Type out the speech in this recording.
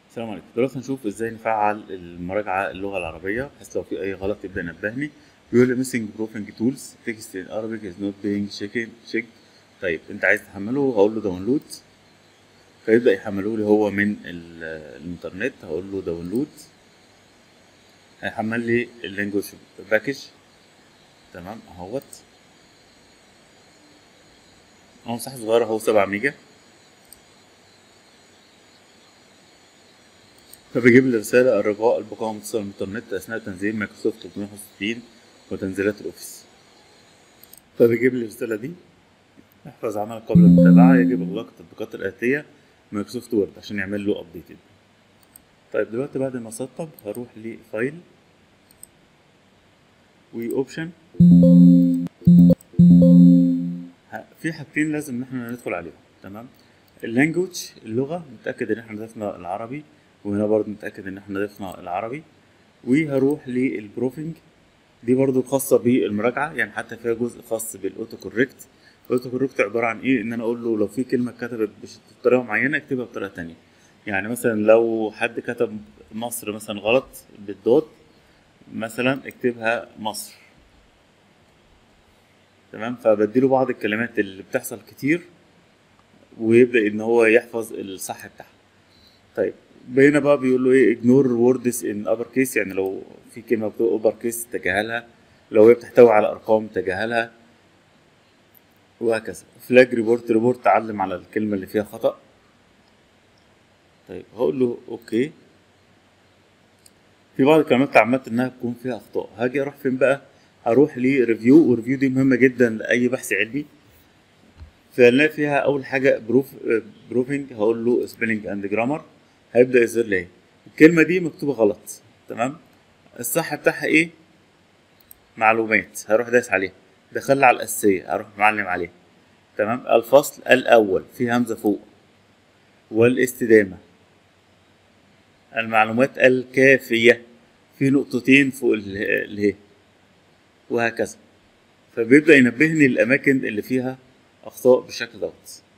السلام عليكم دلوقتي هنشوف ازاي نفعل المراجعة اللغة العربية بحيث لو في أي غلط يبدأ ينبهني بيقول لي missing proofing tools text in Arabic is not being checked checked طيب أنت عايز تحمله هقول له داونلود فيبدأ يحمله لي هو من ال- الإنترنت هقول له داونلود هيحمل لي اللانجوج باكج تمام اهوت هو مساحة صغيرة اهو سبعة ميجا فبيجيب لي رسالة الرجاء البقاء متصل الإنترنت أثناء تنزيل مايكروسوفت 365 وتنزيلات الأوفيس فبيجيب لي الرسالة دي احفظ عملك قبل المتابعة يجب إغلاق التطبيقات الآتية مايكروسوفت وورد عشان يعمل له أبديتد طيب دلوقتي بعد ما سطب هروح لفايل وأوبشن في حاجتين لازم إن احنا ندخل عليهم تمام اللانجوج اللغة نتأكد إن احنا ضفنا العربي وهنا برضه نتأكد إن احنا ضفنا العربي وهروح للبروفنج دي برضو خاصة بالمراجعة يعني حتى فيها جزء خاص بالأوتو كوريكت الأوتو كوريكت عبارة عن إيه إن أنا أقول له لو في كلمة اتكتبت بش- بطريقة معينة اكتبها بطريقة تانية يعني مثلا لو حد كتب مصر مثلا غلط بالدوت مثلا اكتبها مصر تمام فبديله بعض الكلمات اللي بتحصل كتير ويبدأ إن هو يحفظ الصح بتاعها طيب هنا بقى بيقول له ايه ignore words in upper case يعني لو في كلمة بتبقى upper case تجاهلها لو هي بتحتوي على أرقام تجاهلها وهكذا flag report report تعلم على الكلمة اللي فيها خطأ طيب هقول له اوكي في بعض الكلمات تعمدت انها تكون فيها اخطاء هاجي اروح فين بقى هروح لريفيو وريفيو دي مهمة جدا لأي بحث علمي فنلاقي فيها أول حاجة بروف بروفنج هقول له سبيلنج أند جرامر هيبدأ يظهر لي إيه. الكلمة دي مكتوبة غلط تمام الصح بتاعها إيه معلومات هروح دايس عليها دخل على الأساسية هروح معلم عليها تمام الفصل الأول في همزة فوق والاستدامة المعلومات الكافية في نقطتين فوق ال- اله وهكذا فبيبدأ ينبهني الأماكن اللي فيها أخطاء بالشكل دوت